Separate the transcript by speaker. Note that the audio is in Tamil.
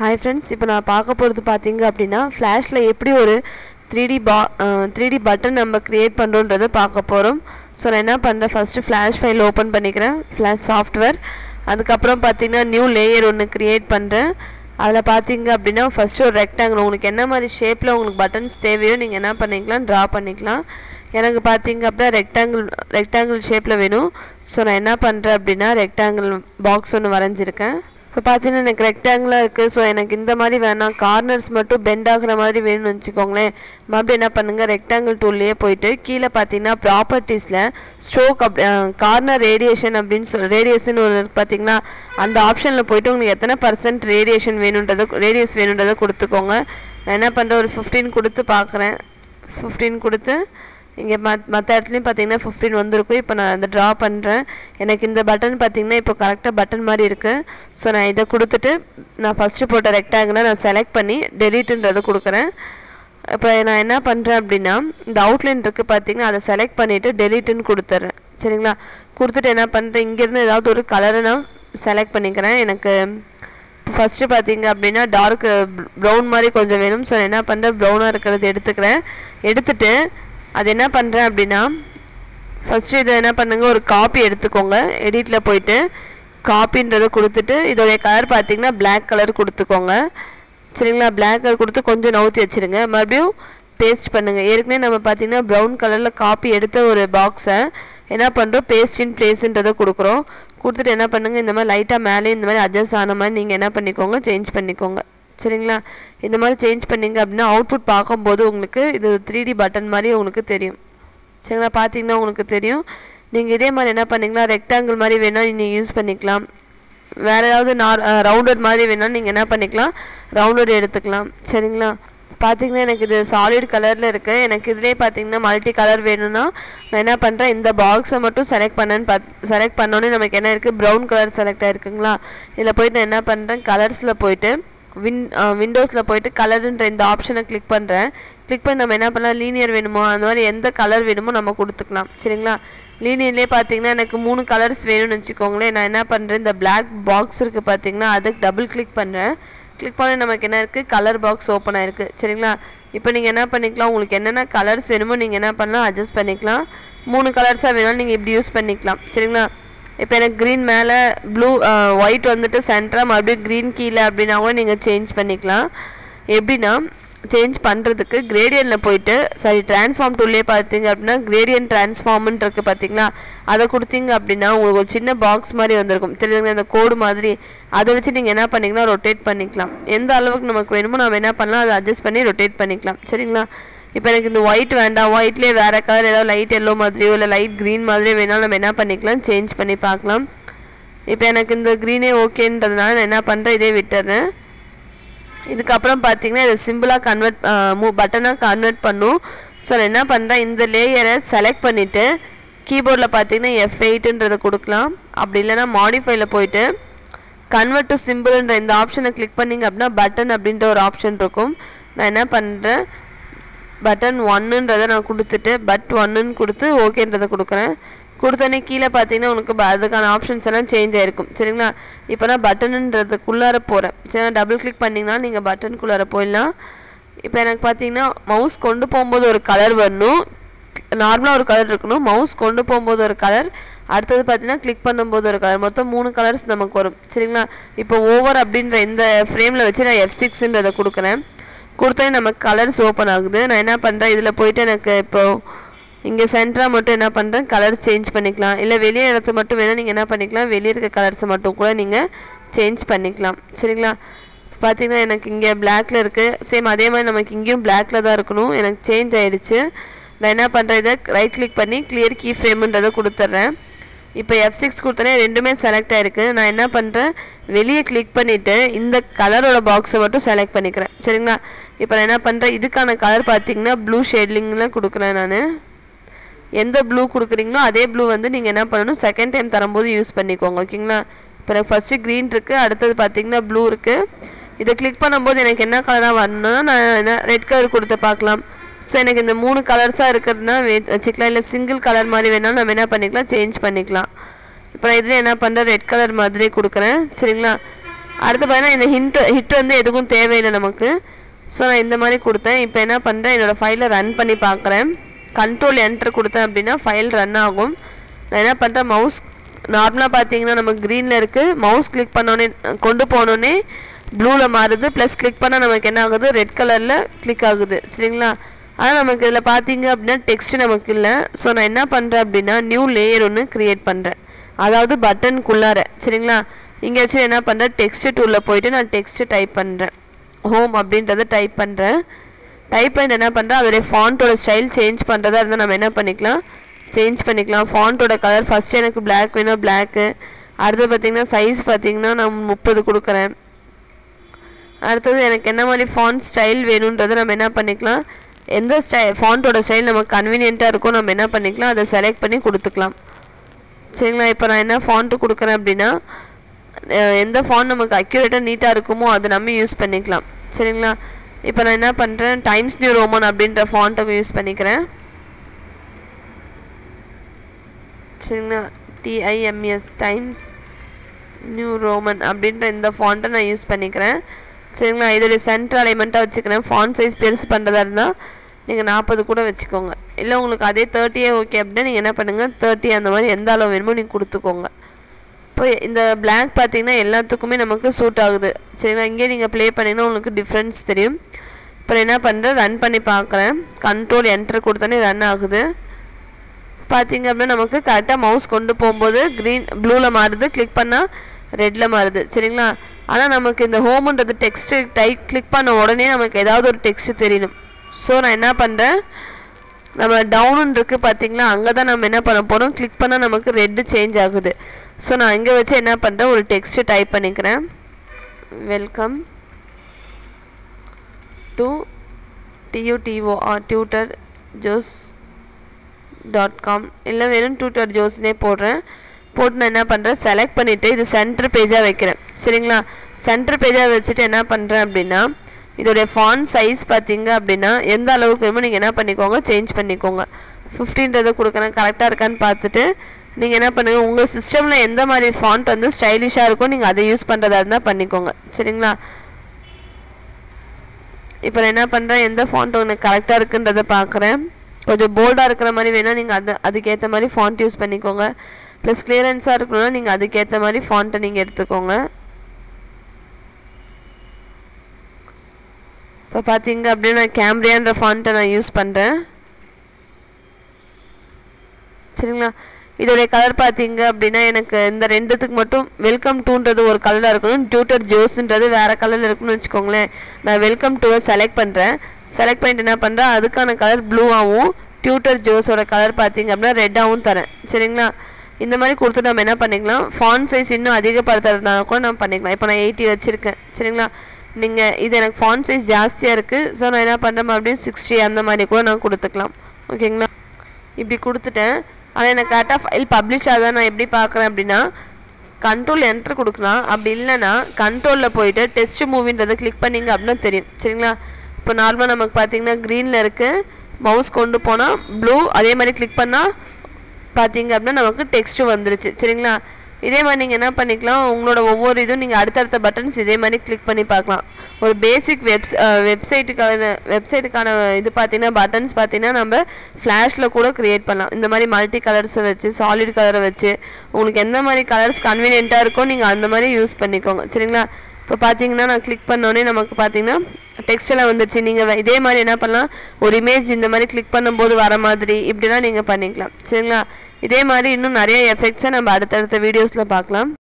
Speaker 1: ஹாய் ஃப்ரெண்ட்ஸ் இப்போ நான் பார்க்க போகிறது பார்த்தீங்க அப்படின்னா ஃப்ளாஷில் எப்படி ஒரு த்ரீ டி பா த்ரீ டி பட்டன் நம்ம க்ரியேட் பண்ணுறோன்றதை பார்க்க போகிறோம் ஸோ நான் என்ன பண்ணுறேன் ஃபஸ்ட்டு ஃப்ளாஷ் ஃபைல் ஓப்பன் பண்ணிக்கிறேன் ஃப்ளாஷ் சாஃப்ட்வேர் அதுக்கப்புறம் பார்த்தீங்கன்னா நியூ லேயர் ஒன்று க்ரியேட் பண்ணுறேன் அதில் பார்த்தீங்க அப்படின்னா ஃபஸ்ட்டு ஒரு ரெக்டாங்கிள் உங்களுக்கு என்ன மாதிரி ஷேப்பில் உங்களுக்கு பட்டன்ஸ் தேவையோ நீங்கள் என்ன பண்ணிக்கலாம் ட்ரா பண்ணிக்கலாம் எனக்கு பார்த்தீங்க அப்படின்னா ரெக்டாங்கிள் ரெக்டாங்கிள் ஷேப்பில் வேணும் ஸோ நான் என்ன பண்ணுறேன் அப்படின்னா ரெக்டாங்கிள் பாக்ஸ் ஒன்று வரைஞ்சிருக்கேன் இப்போ பார்த்தீங்கன்னா எனக்கு ரெக்டாங்கிளாக இருக்குது ஸோ எனக்கு இந்த மாதிரி வேணாம் கார்னர்ஸ் மட்டும் பெண்ட் ஆகுற மாதிரி வேணும்னு வச்சுக்கோங்களேன் மறுபடியும் என்ன பண்ணுங்கள் ரெக்டாங்கிள் டூல்லையே போயிட்டு கீழே பார்த்தீங்கன்னா ப்ராப்பர்ட்டிஸில் ஸ்ட்ரோக் அப் கார்னர் ரேடியேஷன் அப்படின்னு சொல் ரேடியேஷன் ஒரு இருக்கு பார்த்தீங்களா அந்த ஆப்ஷனில் போயிட்டு உங்களுக்கு எத்தனை பர்சன்ட் ரேடியேஷன் வேணுன்றதை ரேடியஸ் வேணுன்றதை கொடுத்துக்கோங்க நான் என்ன பண்ணுறேன் ஒரு ஃபிஃப்டீன் கொடுத்து பார்க்குறேன் ஃபிஃப்டீன் கொடுத்து இங்கே மத் மற்ற இடத்துலையும் பார்த்தீங்கன்னா ஃபிஃப்டீன் வந்திருக்கும் இப்போ நான் அதை ட்ரா பண்ணுறேன் எனக்கு இந்த பட்டன் பார்த்தீங்கன்னா இப்போ கரெக்டாக பட்டன் மாதிரி இருக்குது ஸோ நான் இதை கொடுத்துட்டு நான் ஃபஸ்ட்டு போட்ட ரெக்டாங்கிளை நான் செலக்ட் பண்ணி டெலீட்டுன்றதை கொடுக்குறேன் இப்போ நான் என்ன பண்ணுறேன் அப்படின்னா இந்த அவுட்லைன் இருக்குது பார்த்தீங்கன்னா அதை செலக்ட் பண்ணிவிட்டு டெலீட்டுன்னு கொடுத்துட்றேன் சரிங்களா கொடுத்துட்டு என்ன பண்ணுறேன் இங்கேருந்து ஏதாவது ஒரு கலரை நான் செலக்ட் பண்ணிக்கிறேன் எனக்கு ஃபஸ்ட்டு பார்த்தீங்க அப்படின்னா டார்க் ப்ரௌன் மாதிரி கொஞ்சம் வேணும் ஸோ என்ன பண்ணுறேன் ப்ரௌனாக இருக்கிறது எடுத்துக்கிறேன் எடுத்துட்டு அது என்ன பண்ணுறேன் அப்படின்னா ஃபஸ்ட்டு இதை என்ன பண்ணுங்க ஒரு காப்பி எடுத்துக்கோங்க எடிட்டில் போயிட்டு காப்பின்றதை கொடுத்துட்டு இதோடைய கலர் பார்த்தீங்கன்னா பிளாக் கலர் கொடுத்துக்கோங்க சரிங்களா பிளாக் கலர் கொடுத்து கொஞ்சம் நவுத்தி வச்சுருங்க மறுபடியும் பேஸ்ட் பண்ணுங்கள் ஏற்கனவே நம்ம பார்த்தீங்கன்னா ப்ரௌன் கலரில் காப்பி எடுத்த ஒரு பாக்ஸை என்ன பண்ணுறோம் பேஸ்ட் இன் பிளேஸுன்றதை கொடுக்குறோம் கொடுத்துட்டு என்ன பண்ணுங்கள் இந்த மாதிரி லைட்டாக மேலே இந்த மாதிரி அட்ஜஸ்ட் ஆன மாதிரி நீங்கள் என்ன பண்ணிக்கோங்க சேஞ்ச் பண்ணிக்கோங்க சரிங்களா இந்த மாதிரி சேஞ்ச் பண்ணிங்க அப்படின்னா அவுட்புட் பார்க்கும்போது உங்களுக்கு இது த்ரீ டி பட்டன் மாதிரி உங்களுக்கு தெரியும் சரிங்களா பார்த்தீங்கன்னா உங்களுக்கு தெரியும் நீங்கள் இதே மாதிரி என்ன பண்ணிக்கலாம் ரெக்டாங்கிள் மாதிரி வேணால் நீங்கள் யூஸ் பண்ணிக்கலாம் வேறு ஏதாவது நார் ரவுண்டட் மாதிரி வேணாலும் நீங்கள் என்ன பண்ணிக்கலாம் ரவுண்டட் எடுத்துக்கலாம் சரிங்களா பார்த்தீங்கன்னா எனக்கு இது சாலிட் கலரில் இருக்குது எனக்கு இதிலே பார்த்தீங்கன்னா மல்டி கலர் வேணும்னா நான் என்ன பண்ணுறேன் இந்த பாக்ஸை மட்டும் செலக்ட் பண்ணேன்னு பார்த் செலக்ட் பண்ணோன்னே நமக்கு என்ன இருக்குது ப்ரௌன் கலர் செலக்ட் ஆகிருக்குங்களா இதில் போயிட்டு நான் என்ன பண்ணுறேன் கலர்ஸில் போயிட்டு வின் விண்டோஸில் போயிட்டு கலருன்ற இந்த ஆப்ஷனை கிளிக் பண்ணுறேன் கிளிக் பண்ணி நம்ம என்ன பண்ணலாம் லீனியர் வேணுமோ அந்த மாதிரி எந்த கலர் வேணுமோ நம்ம கொடுத்துக்கலாம் சரிங்களா லீனியர்லேயே பார்த்தீங்கன்னா எனக்கு மூணு கலர்ஸ் வேணும்னு வச்சுக்கோங்களேன் நான் என்ன பண்ணுறேன் இந்த பிளாக் பாக்ஸ் இருக்குது பார்த்தீங்கன்னா அதுக்கு டபுள் கிளிக் பண்ணுறேன் கிளிக் பண்ணி நமக்கு என்ன இருக்குது கலர் பாக்ஸ் ஓப்பன் ஆயிருக்கு சரிங்களா இப்போ நீங்கள் என்ன பண்ணிக்கலாம் உங்களுக்கு என்னென்ன கலர்ஸ் வேணுமோ நீங்கள் என்ன பண்ணலாம் அட்ஜஸ்ட் பண்ணிக்கலாம் மூணு கலர்ஸாக வேணாலும் நீங்கள் இப்படி யூஸ் பண்ணிக்கலாம் சரிங்களா இப்போ எனக்கு க்ரீன் மேலே ப்ளூ ஒயிட் வந்துட்டு சென்டராக மறுபடியும் க்ரீன் கீழே அப்படின்னா கூட நீங்கள் சேஞ்ச் பண்ணிக்கலாம் எப்படின்னா சேஞ்ச் பண்ணுறதுக்கு கிரேடியனில் போயிட்டு சாரி ட்ரான்ஸ்ஃபார்ம் டூல்லே பார்த்தீங்க அப்படின்னா கிரேடியன் ட்ரான்ஸ்ஃபார்ம்னு இருக்குது பார்த்தீங்களா அதை கொடுத்தீங்க அப்படின்னா உங்களுக்கு ஒரு சின்ன பாக்ஸ் மாதிரி வந்திருக்கும் தெரியுதுங்க அந்த கோடு மாதிரி அதை வச்சு நீங்கள் என்ன பண்ணிக்கலாம் ரொட்டேட் பண்ணிக்கலாம் எந்த அளவுக்கு நமக்கு வேணுமோ நம்ம என்ன பண்ணலாம் அதை அட்ஜஸ்ட் பண்ணி ரொட்டேட் பண்ணிக்கலாம் சரிங்களா இப்போ எனக்கு இந்த ஒயிட் வேண்டாம் ஒயிட்லேயே வேறு கலர் ஏதாவது லைட் எல்லோ மாதிரியோ இல்லை லைட் க்ரீன் மாதிரியோ வேணாலும் நம்ம என்ன பண்ணிக்கலாம் சேஞ்ச் பண்ணி பார்க்கலாம் இப்போ எனக்கு இந்த க்ரீனே ஓகேன்றதுனால நான் என்ன பண்ணுறேன் இதே விட்டுறேன் இதுக்கப்புறம் பார்த்தீங்கன்னா இதை சிம்பிளாக கன்வெர்ட் மூ பட்டனாக கன்வெர்ட் பண்ணும் ஸோ நான் என்ன பண்ணுறேன் இந்த லேயரை செலக்ட் பண்ணிவிட்டு கீபோர்டில் பார்த்தீங்கன்னா எஃப் எயிட்டுன்றதை கொடுக்கலாம் அப்படி இல்லைன்னா மாடிஃபைல போயிட்டு கன்வெர்ட் டு சிம்பிள்ன்ற இந்த ஆப்ஷனை கிளிக் பண்ணிங்க அப்படின்னா பட்டன் அப்படின்ற ஒரு ஆப்ஷன் இருக்கும் நான் என்ன பண்ணுறேன் பட்டன் ஒன்னுன்றதை நான் கொடுத்துட்டு பட் ஒன்னுன்னு கொடுத்து ஓகேன்றதை கொடுக்குறேன் கொடுத்தோன்னே கீழே பார்த்தீங்கன்னா உனக்கு அதுக்கான ஆப்ஷன்ஸ் எல்லாம் சேஞ்ச் ஆகிருக்கும் சரிங்களா இப்போ நான் பட்டனுன்றதுக்குள்ளார போகிறேன் சரி டபுள் கிளிக் பண்ணிங்கன்னா நீங்கள் பட்டனுக்குள்ளார போயிடலாம் இப்போ எனக்கு பார்த்தீங்கன்னா மவுஸ் கொண்டு போகும்போது ஒரு கலர் வரணும் நார்மலாக ஒரு கலர் இருக்கணும் மவுஸ் கொண்டு போகும்போது ஒரு கலர் அடுத்தது பார்த்தீங்கன்னா கிளிக் பண்ணும்போது ஒரு கலர் மொத்தம் மூணு கலர்ஸ் நமக்கு வரும் சரிங்களா இப்போ ஓவர் அப்படின்ற இந்த ஃப்ரேமில் வச்சு நான் எஃப் சிக்ஸுன்றதை கொடுக்குறேன் கொடுத்தோன்னே நமக்கு கலர்ஸ் ஓப்பன் ஆகுது நான் என்ன பண்ணுறேன் இதில் போயிட்டு எனக்கு இப்போது இங்கே சென்டராக மட்டும் என்ன பண்ணுறேன் கலர் சேஞ்ச் பண்ணிக்கலாம் இல்லை வெளியே இடத்து மட்டும் வேணால் நீங்கள் என்ன பண்ணிக்கலாம் வெளியே இருக்க கலர்ஸை மட்டும் கூட நீங்கள் சேஞ்ச் பண்ணிக்கலாம் சரிங்களா பார்த்தீங்கன்னா எனக்கு இங்கே பிளாக்ல இருக்குது சேம் அதே மாதிரி நமக்கு இங்கேயும் பிளாக்ல தான் இருக்கணும் எனக்கு சேஞ்ச் ஆகிடுச்சு நான் என்ன பண்ணுறேன் இதை ரைட் கிளிக் பண்ணி கிளியர் கீ ஃப்ரேமுன்றதை கொடுத்துட்றேன் இப்போ எஃப் சிக்ஸ் கொடுத்தனே ரெண்டுமே செலக்ட் ஆகிருக்கு நான் என்ன பண்ணுறேன் வெளியே கிளிக் பண்ணிவிட்டு இந்த கலரோட பாக்ஸை மட்டும் செலக்ட் பண்ணிக்கிறேன் சரிங்களா இப்போ நான் என்ன பண்ணுறேன் இதுக்கான கலர் பார்த்தீங்கன்னா ப்ளூ ஷேட்லிங்கில் கொடுக்குறேன் நான் எந்த ப்ளூ கொடுக்குறீங்களோ அதே ப்ளூ வந்து நீங்கள் என்ன பண்ணணும் செகண்ட் டைம் தரும்போது யூஸ் பண்ணிக்கோங்க ஓகேங்களா இப்போ எனக்கு ஃபஸ்ட்டு க்ரீன் இருக்குது அடுத்தது பார்த்தீங்கன்னா ப்ளூ இருக்குது இதை கிளிக் பண்ணும்போது எனக்கு என்ன கலராக வரணும்னா நான் என்ன ரெட் கலர் கொடுத்து பார்க்கலாம் ஸோ எனக்கு இந்த மூணு கலர்ஸாக இருக்கிறதுனா வச்சுக்கலாம் இல்லை சிங்கிள் கலர் மாதிரி வேணாலும் நம்ம என்ன பண்ணிக்கலாம் சேஞ்ச் பண்ணிக்கலாம் இப்போ நான் இதில் என்ன பண்ணுறேன் ரெட் கலர் மாதிரி கொடுக்குறேன் சரிங்களா அடுத்து பார்த்தீங்கன்னா இந்த ஹிண்ட் ஹிட் வந்து எதுக்கும் தேவையில்லை நமக்கு ஸோ நான் இந்த மாதிரி கொடுத்தேன் இப்போ என்ன பண்ணுறேன் என்னோடய ஃபைலை ரன் பண்ணி பார்க்குறேன் கண்ட்ரோல் என்டர் கொடுத்தேன் அப்படின்னா ஃபைல் ரன் ஆகும் நான் என்ன பண்ணுறேன் மவுஸ் நார்மலாக பார்த்தீங்கன்னா நம்ம க்ரீனில் இருக்குது மவுஸ் கிளிக் பண்ணோடனே கொண்டு போனோடனே ப்ளூவில் மாறுது ப்ளஸ் கிளிக் பண்ணால் நமக்கு என்ன ஆகுது ரெட் கலரில் கிளிக் ஆகுது சரிங்களா ஆனால் நமக்கு இதில் பார்த்தீங்க அப்படின்னா டெக்ஸ்ட் நமக்கு இல்லை ஸோ நான் என்ன பண்ணுறேன் அப்படின்னா நியூ லேயர் ஒன்று க்ரியேட் பண்ணுறேன் அதாவது பட்டனுக்குள்ளார சரிங்களா இங்கே வச்சு என்ன பண்ணுறேன் டெக்ஸ்ட் டூலில் போயிட்டு நான் டெக்ஸ்ட்டு டைப் பண்ணுறேன் ஹோம் அப்படின்றத டைப் பண்ணுறேன் டைப் பண்ணிட்டு என்ன பண்ணுறேன் அதோடைய ஃபாண்ட்டோட ஸ்டைல் சேஞ்ச் பண்ணுறதா இருந்தால் நம்ம என்ன பண்ணிக்கலாம் சேஞ்ச் பண்ணிக்கலாம் ஃபாண்ட்டோட கலர் ஃபஸ்ட்டு எனக்கு பிளாக் வேணும் பிளாக்கு அடுத்து பார்த்திங்கன்னா சைஸ் பார்த்திங்கன்னா நான் முப்பது கொடுக்குறேன் அடுத்தது எனக்கு என்ன மாதிரி ஃபாண்ட் ஸ்டைல் வேணுன்றதை நம்ம என்ன பண்ணிக்கலாம் எந்த ஸ்டை ஃபாண்ட்டோட ஸ்டைல் நமக்கு கன்வீனியண்ட்டாக இருக்கோ நம்ம என்ன பண்ணிக்கலாம் அதை செலக்ட் பண்ணி கொடுத்துக்கலாம் சரிங்களா இப்போ நான் என்ன ஃபாண்ட்டு கொடுக்குறேன் அப்படின்னா அஹ் எந்த ஃபாண்ட் நமக்கு அக்யூரேட்டாக நீட்டாக இருக்குமோ அதை நம்ம யூஸ் பண்ணிக்கலாம் சரிங்களா இப்போ நான் என்ன பண்ணுறேன் டைம்ஸ் நியூ ரோமன் அப்படின்ற ஃபாண்ட்டை யூஸ் பண்ணிக்கிறேன் சரிங்களா டிஐஎம்எஸ் டைம்ஸ் நியூ ரோமன் அப்படின்ற இந்த ஃபாண்ட்டை நான் யூஸ் பண்ணிக்கிறேன் சரிங்களா இதோடைய சென்டர் அலைமெண்ட்டாக வச்சுக்கிறேன் ஃபாண்ட் சைஸ் பெருசு பண்ணுறதா இருந்தால் நீங்கள் நாற்பது கூட வச்சுக்கோங்க இல்லை உங்களுக்கு அதே தேர்ட்டியே ஓகே அப்படின்னா நீங்கள் என்ன பண்ணுங்கள் தேர்ட்டி அந்த மாதிரி எந்த அளவு வேணுமோ நீங்கள் கொடுத்துக்கோங்க இப்போ இந்த பிளாக் பார்த்தீங்கன்னா எல்லாத்துக்குமே நமக்கு சூட் ஆகுது சரிங்களா இங்கே நீங்கள் ப்ளே பண்ணிங்கன்னா உங்களுக்கு டிஃப்ரென்ஸ் தெரியும் இப்போ என்ன பண்ணுறேன் ரன் பண்ணி பார்க்குறேன் கண்ட்ரோல் என்டர் கொடுத்தோன்னே ரன் ஆகுது பார்த்தீங்க அப்படின்னா நமக்கு கரெக்டாக மவுஸ் கொண்டு போகும்போது க்ரீன் ப்ளூவில் மாறுது கிளிக் பண்ணால் ரெட்டில் மாறுது சரிங்களா ஆனால் நமக்கு இந்த ஹோம்ன்றது டெக்ஸ்ட்டு டைப் கிளிக் பண்ண உடனே நமக்கு ஏதாவது ஒரு டெக்ஸ்ட்டு தெரியணும் ஸோ நான் என்ன பண்ணுறேன் நம்ம டவுனுன்னு இருக்குது பார்த்தீங்களா அங்கே தான் நம்ம என்ன பண்ண போகிறோம் கிளிக் பண்ணால் நமக்கு ரெட்டு சேஞ்ச் ஆகுது ஸோ நான் இங்கே வச்சு என்ன பண்ணுறேன் ஒரு டெக்ஸ்ட்டு டைப் பண்ணிக்கிறேன் வெல்கம் டு டியூடிஓஆர் டியூட்டர் ஜோஸ் டாட் காம் இல்லை வெறும் டியூட்டர் ஜோஸ்னே போடுறேன் போட்டு நான் என்ன பண்ணுறேன் செலக்ட் பண்ணிவிட்டு இது சென்டர் பேஜாக வைக்கிறேன் சரிங்களா சென்டர் பேஜாக வச்சுட்டு என்ன பண்ணுறேன் அப்படின்னா இதோடைய ஃபாண்ட் சைஸ் பார்த்தீங்க அப்படின்னா எந்த அளவுக்கு வேணுமோ நீங்கள் என்ன பண்ணிக்கோங்க சேஞ்ச் பண்ணிக்கோங்க ஃபிஃப்டின்றதை கொடுக்குறேன் கரெக்டாக இருக்கான்னு பார்த்துட்டு நீங்கள் என்ன பண்ணுங்கள் உங்கள் சிஸ்டமில் எந்த மாதிரி ஃபாண்ட் வந்து ஸ்டைலிஷாக இருக்கோ நீங்கள் அதை யூஸ் பண்ணுறதா இருந்தால் பண்ணிக்கோங்க சரிங்களா இப்போ நான் என்ன பண்ணுறேன் எந்த ஃபாண்ட் உங்களுக்கு கரெக்டாக இருக்குன்றதை பார்க்குறேன் கொஞ்சம் போல்டாக இருக்கிற மாதிரி வேணால் நீங்கள் அது அதுக்கேற்ற மாதிரி ஃபாண்ட் யூஸ் பண்ணிக்கோங்க ப்ளஸ் கிளியரன்ஸாக இருக்கணும்னா நீங்கள் அதுக்கேற்ற மாதிரி ஃபாண்ட்டை நீங்கள் எடுத்துக்கோங்க இப்போ பார்த்தீங்க அப்படின்னா நான் கேம்ரியான்ற ஃபாண்ட்டை நான் யூஸ் பண்ணுறேன் சரிங்களா இதோடைய கலர் பார்த்தீங்க அப்படின்னா எனக்கு இந்த ரெண்டுத்துக்கு மட்டும் வெல்கம் டூன்றது ஒரு கலராக இருக்கணும் டியூட்டர் ஜோஸ்ன்றது வேறு கலரில் இருக்குன்னு வச்சுக்கோங்களேன் நான் வெல்கம் டூவை செலக்ட் பண்ணுறேன் செலக்ட் பண்ணிட்டு என்ன பண்ணுறேன் அதுக்கான கலர் ப்ளூவாகவும் டியூட்டர் ஜோஸோட கலர் பார்த்தீங்க அப்படின்னா ரெட்டாகவும் தரேன் சரிங்களா இந்த மாதிரி கொடுத்து நம்ம என்ன பண்ணிக்கலாம் ஃபாண்ட் சைஸ் இன்னும் அதிகப்படுத்துறதுனால கூட நம்ம பண்ணிக்கலாம் இப்போ நான் எயிட்டி வச்சுருக்கேன் சரிங்களா நீங்கள் இது எனக்கு ஃபாண்ட் சைஸ் ஜாஸ்தியாக இருக்குது ஸோ நான் என்ன பண்ணுறேன் மறுபடியும் சிக்ஸ்டி அந்த மாதிரி கூட நான் கொடுத்துக்கலாம் ஓகேங்களா இப்படி கொடுத்துட்டேன் ஆனால் எனக்கு கரெக்டாக ஃபைல் பப்ளிஷ் ஆகுதா நான் எப்படி பார்க்குறேன் அப்படின்னா கண்ட்ரோல் என்ட்ரு கொடுக்கலாம் அப்படி இல்லைன்னா கண்ட்ரோலில் போயிட்டு டெஸ்ட் மூவின்றதை கிளிக் பண்ணிங்க அப்படின்னா தெரியும் சரிங்களா இப்போ நார்மலாக நமக்கு பார்த்தீங்கன்னா க்ரீனில் இருக்குது மவுஸ் கொண்டு போனால் ப்ளூ அதே மாதிரி கிளிக் பண்ணால் பார்த்தீங்க அப்படின்னா நமக்கு டெக்ஸ்ட்டு வந்துருச்சு சரிங்களா இதே மாதிரி நீங்கள் என்ன பண்ணிக்கலாம் உங்களோட ஒவ்வொரு இதுவும் நீங்கள் அடுத்தடுத்த பட்டன்ஸ் இதே மாதிரி கிளிக் பண்ணி பார்க்கலாம் ஒரு பேசிக் வெப்ஸ் வெப்சைட்டுக்கான வெப்சைட்டுக்கான இது பார்த்தீங்கன்னா பட்டன்ஸ் பார்த்தீங்கன்னா நம்ம ஃப்ளாஷில் கூட க்ரியேட் பண்ணலாம் இந்த மாதிரி மல்டி கலர்ஸை வச்சு சாலிட் கலரை வச்சு உங்களுக்கு எந்த மாதிரி கலர்ஸ் கன்வீனியண்ட்டாக இருக்கோ நீங்கள் அந்த மாதிரி யூஸ் பண்ணிக்கோங்க சரிங்களா இப்போ பார்த்தீங்கன்னா நான் கிளிக் பண்ணோடனே நமக்கு பார்த்தீங்கன்னா டெக்ஸ்டெல்லாம் வந்துருச்சு நீங்கள் இதே மாதிரி என்ன பண்ணலாம் ஒரு இமேஜ் இந்த மாதிரி கிளிக் பண்ணும்போது வர மாதிரி இப்படிலாம் நீங்கள் பண்ணிக்கலாம் சரிங்களா இதே மாதிரி இன்னும் நிறைய எஃபெக்ட்ஸை நம்ம அடுத்தடுத்த வீடியோஸில் பார்க்கலாம்